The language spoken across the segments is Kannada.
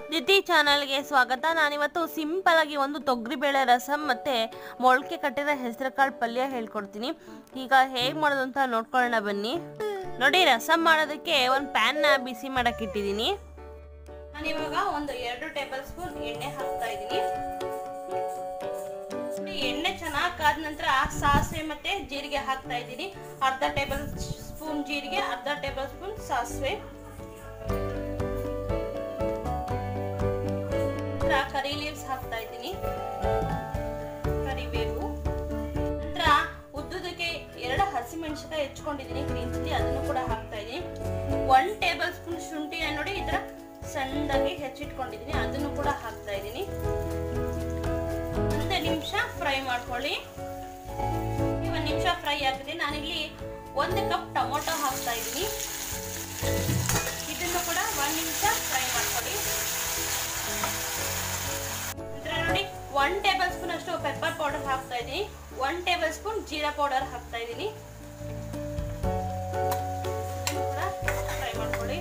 ದಿತಿ ಚಾನಲ್ಗೆ ಸ್ವಾಗತ ನಾನಿವತ್ತು ಸಿಂಪಲ್ ಆಗಿ ಒಂದು ತೊಗರಿಬೇಳೆ ರಸಂ ಮತ್ತೆ ಮೊಳಕೆ ಕಟ್ಟಿರೋ ಹೆಸರುಕಾಳು ಪಲ್ಯ ಹೇಳ್ಕೊಡ್ತೀನಿ ಈಗ ಹೇಗೆ ಮಾಡೋದು ಅಂತ ನೋಡ್ಕೊಳ್ಳೋಣ ಬನ್ನಿ ನೋಡಿ ರಸಂ ಮಾಡೋದಕ್ಕೆ ಒಂದು ಪ್ಯಾನ್ನ ಬಿಸಿ ಮಾಡಕ್ಕೆ ಇಟ್ಟಿದ್ದೀನಿ ನಾನಿವಾಗ ಒಂದು ಎರಡು ಟೇಬಲ್ ಸ್ಪೂನ್ ಎಣ್ಣೆ ಹಾಕ್ತಾ ಇದ್ದೀನಿ ಎಣ್ಣೆ ಚೆನ್ನಾಗಿ ಕಾದ ನಂತರ ಸಾಸಿವೆ ಮತ್ತೆ ಜೀರಿಗೆ ಹಾಕ್ತಾ ಇದ್ದೀನಿ ಅರ್ಧ ಟೇಬಲ್ ಸ್ಪೂನ್ ಜೀರಿಗೆ ಅರ್ಧ ಟೇಬಲ್ ಸ್ಪೂನ್ ಸಾಸಿವೆ ನಂತರ ಕರಿ ಲೀವ್ಸ್ ಹಾಕ್ತಾ ಇದ್ದೀನಿ ಕರಿಬೇವು ನಂತರ ಉದ್ದುದಕ್ಕೆ ಎರಡು ಹಸಿಮೆಣಸಿನಕಾಯಿ ಹೆಚ್ಕೊಂಡಿದ್ದೀನಿ ಗ್ರೀನ್ ಚಿಲ್ಲಿ ಅದನ್ನು ಕೂಡ ಹಾಕ್ತಾ ಇದ್ದೀನಿ ಒನ್ ಟೇಬಲ್ ಸ್ಪೂನ್ ಶುಂಠಿನ ನೋಡಿ ಈ ತರ ಸಣ್ಣದಾಗಿ ಹೆಚ್ಚಿಟ್ಕೊಂಡಿದ್ದೀನಿ ಅದನ್ನು ಕೂಡ ಹಾಕ್ತಾ ಇದ್ದೀನಿ ಒಂದು ನಿಮಿಷ ಫ್ರೈ ಮಾಡ್ಕೊಳ್ಳಿ ಒಂದು ನಿಮಿಷ ಫ್ರೈ ಆಗಿದೆ ನಾನಿಲ್ಲಿ ಒಂದು ಕಪ್ ಟೊಮೊಟೊ ಹಾಕ್ತಾ ಇದ್ದೀನಿ ಇದನ್ನು ಕೂಡ ಒಂದು ನಿಮಿಷ ಫ್ರೈ ಮಾಡ್ಕೊಳ್ಳಿ ನಂತರ ನೋಡಿ ಒನ್ ಟೇಬಲ್ ಸ್ಪೂನ್ ಅಷ್ಟು ಪೆಪ್ಪರ್ ಪೌಡರ್ ಹಾಕ್ತಾ ಇದ್ದೀನಿ one tablespoon jeera powder ಹಾಕ್ತಾ ಇದ್ದೀನಿ ಫ್ರೈ ಮಾಡ್ಕೊಳ್ಳಿ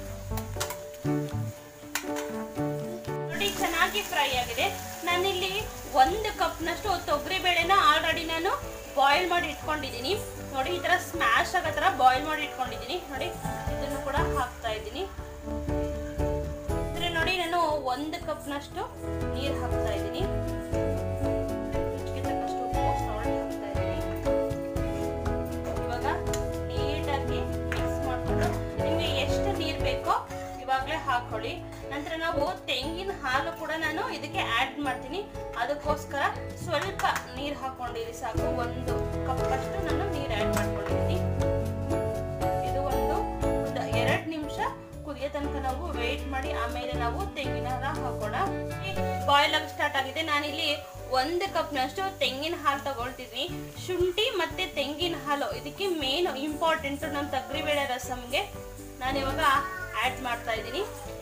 ನೋಡಿ ಚೆನ್ನಾಗಿ ಫ್ರೈ ಆಗಿದೆ ನಾನಿಲ್ಲಿ ಒಂದು ಕಪ್ನಷ್ಟು ತೊಗರಿ ಬೇಳೆನ ಆಲ್ರೆಡಿ ನಾನು ಬಾಯ್ಲ್ ಮಾಡಿ ಇಟ್ಕೊಂಡಿದ್ದೀನಿ ನೋಡಿ ಈ ತರ ಸ್ಮ್ಯಾಶ್ ಆಗೋ ತರ ಬಾಯ್ಲ್ ಮಾಡಿ ಇಟ್ಕೊಂಡಿದ್ದೀನಿ ನೋಡಿ ಇದನ್ನು ಕೂಡ ಹಾಕ್ತಾ ಇದ್ದೀನಿ ಅಂದ್ರೆ ನೋಡಿ ನಾನು ಒಂದು ಕಪ್ನಷ್ಟು ನೀರು ಹಾಕ್ತಾ ಇದ್ದೀನಿ ರುಚಿಗೆ ತಕ್ಕಷ್ಟು ಉಪ್ಪು ಸಾಲ್ಟ್ ಹಾಕ್ತಾ ಇದ್ದೀನಿ ಇವಾಗ ನೀಟಾಗಿ ಮಿಕ್ಸ್ ಮಾಡ್ಕೊಂಡು ನಿಮಗೆ ಎಷ್ಟು ನೀರು ಬೇಕೋ ಇವಾಗಲೇ ಹಾಕೊಳ್ಳಿ ನಂತರ ನಾವು ತೆಂಗಿನ ಹಾಲು ಕೂಡ ನಾನು ಇದಕ್ಕೆ ಆ್ಯಡ್ ಮಾಡ್ತೀನಿ ಅದಕ್ಕೋಸ್ಕರ ಸ್ವಲ್ಪ ನೀರು ಹಾಕೊಂಡಿರಿ ಸಾಕು ಒಂದು ಕಪ್ಪಷ್ಟು ನಾನು ನೀರು ಆ್ಯಡ್ ಮಾಡ್ಕೊಂಡಿದ್ದೀನಿ ಇದು ಒಂದು ಒಂದು ಎರಡು ನಿಮಿಷ ಕುದಿಯೋ ತನಕ ನಾವು ವೇಟ್ ಮಾಡಿ ಆಮೇಲೆ ನಾವು ತೆಂಗಿನ ಹಾಲ ಹಾಕೋಣ ಬಾಯ್ಲ್ ಆಗಿ ಸ್ಟಾರ್ಟ್ ಆಗಿದೆ ನಾನಿಲ್ಲಿ ಒಂದು ಕಪ್ನಷ್ಟು ತೆಂಗಿನ ಹಾಲು ತಗೊಳ್ತಿದ್ದೀನಿ ಶುಂಠಿ ಮತ್ತೆ ತೆಂಗಿನ ಹಾಲು ಇದಕ್ಕೆ ಮೇನ್ ಇಂಪಾರ್ಟೆಂಟ್ ನಮ್ಮ ತಗ್ರಿಬೇಳೆ ರಸಮ್ಗೆ ನಾನು ಇವಾಗ ಆ್ಯಡ್ ಮಾಡ್ತಾ ಇದ್ದೀನಿ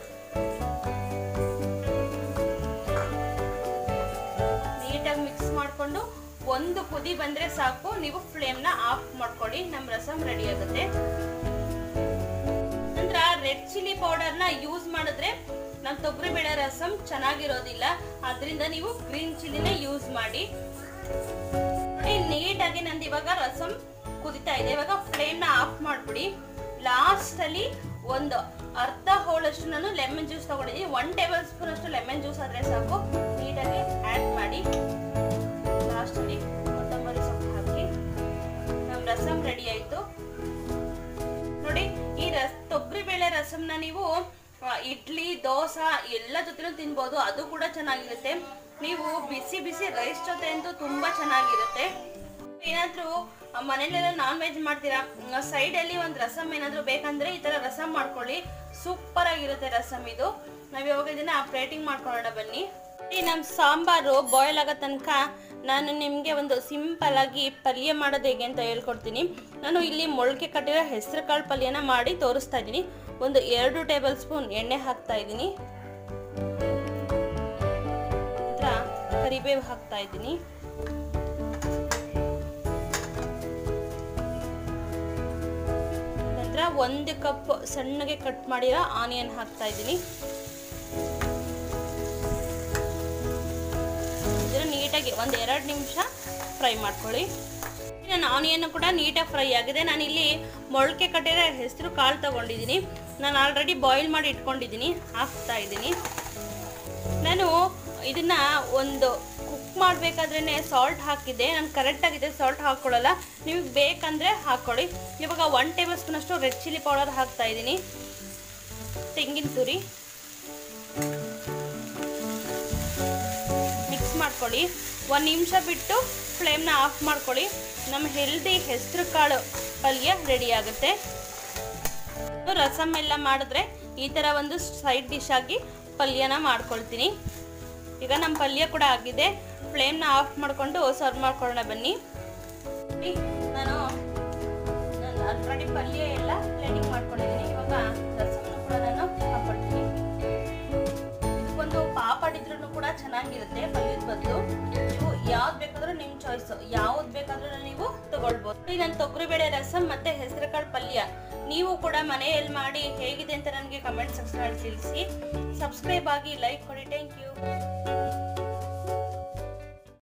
ನೀಟಾಗಿ ಮಿಕ್ಸ್ ಮಾಡಿಕೊಂಡು ಒಂದು ಕುದಿ ಬಂದ್ರೆ ಸಾಕು ನೀವು ಫ್ಲೇಮ್ನ ಆಫ್ ಮಾಡ್ಕೊಳ್ಳಿ ನಮ್ಮ ರಸಮ್ ರೆಡಿ ಆಗುತ್ತೆ ನಂತರ ರೆಡ್ ಚಿಲ್ಲಿ ಪೌಡರ್ನ ಯೂಸ್ ಮಾಡಿದ್ರೆ ನಮ್ಮ ತೊಗರಿ ಬೇಳೆ ರಸಮ್ ಚೆನ್ನಾಗಿರೋದಿಲ್ಲ ಅದರಿಂದ ನೀವು ಗ್ರೀನ್ ಚಿಲ್ಲಿನೇ ಯೂಸ್ ಮಾಡಿ ನೋಡಿ ನೀಟಾಗಿ ನಂದು ಇವಾಗ ರಸಮ್ ಕುದಿತಾ ಇದೆ ಇವಾಗ ಫ್ಲೇಮ್ನ ಆಫ್ ಮಾಡ್ಬಿಡಿ ಲಾಸ್ಟ್ ಅಲ್ಲಿ ಒಂದು ಅರ್ಧ ಹೋಳಷ್ಟು ನಾನು ಲೆಮನ್ ಜ್ಯೂಸ್ ತಗೊಂಡಿದ್ದೀನಿ ಒನ್ ಟೇಬಲ್ ಸ್ಪೂನ್ ಅಷ್ಟು ಲೆಮನ್ ಜ್ಯೂಸ್ ಆದ್ರೆ ಸಾಕು ನೀಟಾಗಿ ಆ್ಯಡ್ ಮಾಡಿ ಲಾಸ್ಟ್ ಅಲ್ಲಿ ಕೊತ್ತಂಬರಿ ಸೊಪ್ಪು ಹಾಕಿ ನಮ್ಮ ರಸಮ್ ರೆಡಿ ಆಯ್ತು ನೋಡಿ ಈ ರಸ್ ತೊಗರಿ ಬೇಳೆ ರಸಮ್ನ ನೀವು ಆ, ಇಡ್ಲಿ ದೋಸೆ ಎಲ್ಲ ಜೊತೆನೂ ತಿನ್ಬೋದು ಅದು ಕೂಡ ಚೆನ್ನಾಗಿರುತ್ತೆ ನೀವು ಬಿಸಿ ಬಿಸಿ ರೈಸ್ ಜೊತೆ ಅಂತೂ ತುಂಬಾ ಚೆನ್ನಾಗಿರುತ್ತೆ ಏನಾದ್ರೂ ಮನೇಲೆಲ್ಲ ನಾನ್ ವೆಜ್ ಮಾಡ್ತೀರಾ ಸೈಡ್ ಅಲ್ಲಿ ಒಂದು ರಸಮ್ ಏನಾದ್ರೂ ಬೇಕಂದ್ರೆ ಈ ತರ ರಸಮ್ ಮಾಡ್ಕೊಳ್ಳಿ ಸೂಪರ್ ಆಗಿರುತ್ತೆ ರಸಮ್ ಇದು ನಾವ್ ಇವಾಗ ಇದನ್ನ ಪ್ಲೇಟಿಂಗ್ ಮಾಡ್ಕೊಳ್ಳೋಣ ಬನ್ನಿ ಈ ನಮ್ಮ ಸಾಂಬಾರು ಬಾಯ್ಲ್ ಆಗೋ ತನಕ ನಾನು ನಿಮಗೆ ಒಂದು ಸಿಂಪಲ್ ಆಗಿ ಪಲ್ಯ ಮಾಡೋದು ಹೇಗೆ ಅಂತ ಹೇಳ್ಕೊಡ್ತೀನಿ ನಾನು ಇಲ್ಲಿ ಮೊಳಕೆ ಕಟ್ಟಿರೋ ಹೆಸರು ಕಾಳು ಪಲ್ಯನ ಮಾಡಿ ತೋರಿಸ್ತಾ ಇದ್ದೀನಿ ಒಂದು ಎರಡು ಟೇಬಲ್ ಸ್ಪೂನ್ ಎಣ್ಣೆ ಹಾಕ್ತಾ ಇದ್ದೀನಿ ನಂತರ ಕರಿಬೇವು ಹಾಕ್ತಾ ಇದ್ದೀನಿ ನಂತರ ಒಂದು ಕಪ್ ಸಣ್ಣಗೆ ಕಟ್ ಮಾಡಿರೋ ಆನಿಯನ್ ಹಾಕ್ತಾ ಇದ್ದೀನಿ ಇದನ್ನ ನೀಟಾಗಿ ಒಂದು ಎರಡು ನಿಮಿಷ ಫ್ರೈ ಮಾಡ್ಕೊಳ್ಳಿ ನಾನು ಆನಿಯನ್ ಕೂಡ ನೀಟಾಗಿ ಫ್ರೈ ಆಗಿದೆ ನಾನು ಇಲ್ಲಿ ಮೊಳಕೆ ಕಟ್ಟಿರೋ ಹೆಸರು ಕಾಳು ತಗೊಂಡಿದ್ದೀನಿ ನಾನು ಆಲ್ರೆಡಿ ಬಾಯ್ಲ್ ಮಾಡಿ ಇಟ್ಕೊಂಡಿದ್ದೀನಿ ಹಾಕ್ತಾ ಇದ್ದೀನಿ ನಾನು ಇದನ್ನ ಒಂದು ಕುಕ್ ಮಾಡಬೇಕಾದ್ರೇ ಸಾಲ್ಟ್ ಹಾಕಿದ್ದೆ ನಾನು ಕರೆಕ್ಟಾಗಿದೆ ಸಾಲ್ಟ್ ಹಾಕ್ಕೊಳ್ಳಲ್ಲ ನಿಮಗೆ ಬೇಕಂದರೆ ಹಾಕ್ಕೊಳ್ಳಿ ಇವಾಗ ಒನ್ ಟೇಬಲ್ ಸ್ಪೂನಷ್ಟು ರೆಡ್ ಚಿಲ್ಲಿ ಪೌಡರ್ ಹಾಕ್ತಾ ಇದ್ದೀನಿ ತೆಂಗಿನ ತುರಿ ಮಿಕ್ಸ್ ಮಾಡ್ಕೊಳ್ಳಿ ಒಂದು ನಿಮಿಷ ಬಿಟ್ಟು ಫ್ಲೇಮ್ನ ಆಫ್ ಮಾಡ್ಕೊಳ್ಳಿ ನಮ್ಮ ಹೆಲ್ದಿ ಹೆಸರು ಕಾಳು ಪಲ್ಯ ರೆಡಿ ಆಗುತ್ತೆ ರಸಮ್ ಎಲ್ಲ ಮಾಡಿದ್ರೆ ಈ ಥರ ಒಂದು ಸೈಡ್ ಡಿಶ್ ಆಗಿ ಪಲ್ಯನ ಮಾಡ್ಕೊಳ್ತೀನಿ ಈಗ ನಮ್ಮ ಪಲ್ಯ ಕೂಡ ಆಗಿದೆ ಫ್ಲೇಮ್ನ ಆಫ್ ಮಾಡಿಕೊಂಡು ಸರ್ವ್ ಮಾಡ್ಕೊಳ್ಳೋಣ ಬನ್ನಿ ನೋಡಿ, ನಾನು ನಾನು ಆಲ್ರೆಡಿ ಪಲ್ಯ ಎಲ್ಲ ಪ್ಲೇಟಿಂಗ್ ಮಾಡ್ಕೊಂಡಿದ್ದೀನಿ ಇವಾಗ ರಸಮನ್ನು ಕೂಡ ನಾನು ಹಾಕೊಳ್ತೀನಿ ಒಂದು ಪಾಪಡ್ ಇದ್ರೂ ಕೂಡ ಚೆನ್ನಾಗಿರುತ್ತೆ ಪಲ್ಯದ ಬದಲು ನೀವು ಯಾವ್ದು ಬೇಕಾದ್ರೂ ನಿಮ್ಮ ಚಾಯ್ಸ್ ಯಾವ್ದು ಬೇಕಾದ್ರೂ ನೀವು ತಗೊಳ್ಬೋದು ಈಗ ನಾನು ತೊಗರಿಬೇಳೆ ರಸಂ ಮತ್ತೆ ಹೆಸರುಕಾಳು ಪಲ್ಯ ನೀವು ಕೂಡ ಮನೆಯಲ್ಲಿ ಮಾಡಿ ಹೇಗಿದೆ ಅಂತ ನನಗೆ ಕಮೆಂಟ್ ಸೆಕ್ಷನಲ್ಲಿ ತಿಳಿಸಿ ಸಬ್ಸ್ಕ್ರೈಬ್ ಆಗಿ ಲೈಕ್ ಕೊಡಿ ಥ್ಯಾಂಕ್ ಯು